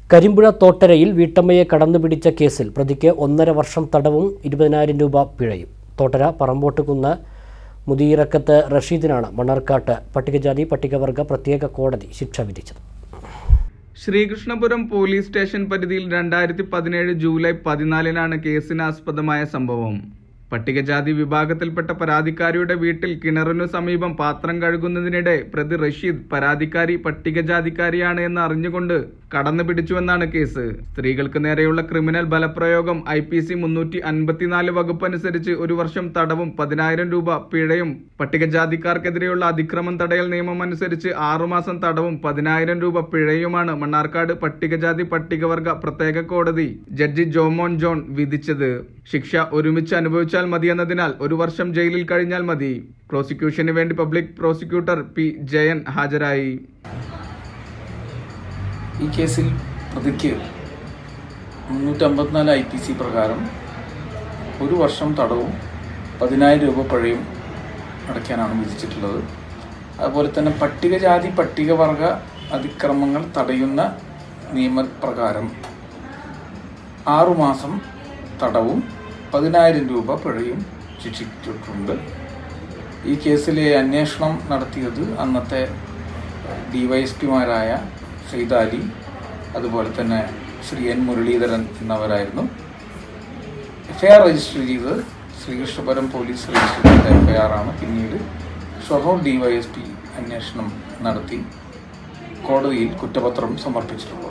കരിമ്പുഴ തോട്ടരയിൽ വീട്ടമ്മയെ കടന്നുപിടിച്ച കേസിൽ പ്രതിക്ക് ഒന്നര വർഷം തടവും ഇരുപതിനായിരം രൂപ പിഴയും തോട്ടര പറമ്പോട്ടുകുന്ന് മുതിയിറക്കത്ത് റഷീദിനാണ് മണ്ണാർക്കാട്ട് പട്ടികജാതി പട്ടികവർഗ പ്രത്യേക കോടതി ശിക്ഷ വിധിച്ചത് ശ്രീകൃഷ്ണപുരം പോലീസ് സ്റ്റേഷൻ പരിധിയിൽ രണ്ടായിരത്തി പതിനേഴ് ജൂലൈ പതിനാലിനാണ് കേസിനാസ്പദമായ സംഭവം പട്ടികജാതി വിഭാഗത്തിൽപ്പെട്ട പരാതിക്കാരിയുടെ വീട്ടിൽ കിണറിനു സമീപം പാത്രം കഴുകുന്നതിനിടെ പ്രതി റഷീദ് പരാതിക്കാരി പട്ടികജാതിക്കാരിയാണ് എന്ന് അറിഞ്ഞുകൊണ്ട് കടന്നു പിടിച്ചുവെന്നാണ് കേസ് സ്ത്രീകൾക്ക് നേരെയുള്ള ക്രിമിനൽ ബലപ്രയോഗം ഐ പി സി മുന്നൂറ്റി അൻപത്തിനാല് വകുപ്പ് അനുസരിച്ച് ഒരു വർഷം തടവും പതിനായിരം രൂപ പിഴയും പട്ടികജാതിക്കാർക്കെതിരെയുള്ള അതിക്രമം തടയൽ നിയമം അനുസരിച്ച് ആറുമാസം തടവും പതിനായിരം രൂപ പിഴയുമാണ് മണ്ണാർക്കാട് പട്ടികജാതി പട്ടികവർഗ പ്രത്യേക കോടതി ജഡ്ജി ജോമോൻ ജോൺ വിധിച്ചത് ശിക്ഷ ഒരുമിച്ച് അനുഭവിച്ചാൽ മതിയെന്നതിനാൽ ഒരു വർഷം ജയിലിൽ കഴിഞ്ഞാൽ മതി പ്രോസിക്യൂഷന് വേണ്ടി പബ്ലിക് പ്രോസിക്യൂട്ടർ പി ജയൻ ഹാജരായി ഈ കേസിൽ പ്രതിക്ക് മുന്നൂറ്റമ്പത്തിനാല് ഐ പി സി പ്രകാരം ഒരു വർഷം തടവും പതിനായിരം രൂപ പിഴയും അടയ്ക്കാനാണ് വിധിച്ചിട്ടുള്ളത് അതുപോലെ തന്നെ പട്ടികജാതി പട്ടികവർഗ അതിക്രമങ്ങൾ തടയുന്ന നിയമപ്രകാരം ആറുമാസം തടവും പതിനായിരം രൂപ പിഴയും ശിക്ഷിച്ചിട്ടുണ്ട് ഈ കേസിലെ അന്വേഷണം നടത്തിയത് അന്നത്തെ ഡിവൈഎസ്പിമാരായ സൈദാലി അതുപോലെ തന്നെ ശ്രീ എൻ മുരളീധരൻ എന്നിവരായിരുന്നു എഫ്ഐആർ രജിസ്റ്റർ ചെയ്ത് ശ്രീകൃഷ്ണപുരം പോലീസ് രജിസ്റ്റർ ചെയ്ത എഫ്ഐആർ ആണ് പിന്നീട് ഷൊർണൂർ ഡിവൈഎസ്പി അന്വേഷണം നടത്തി കോടതിയിൽ കുറ്റപത്രം സമർപ്പിച്ചിട്ടുള്ളത്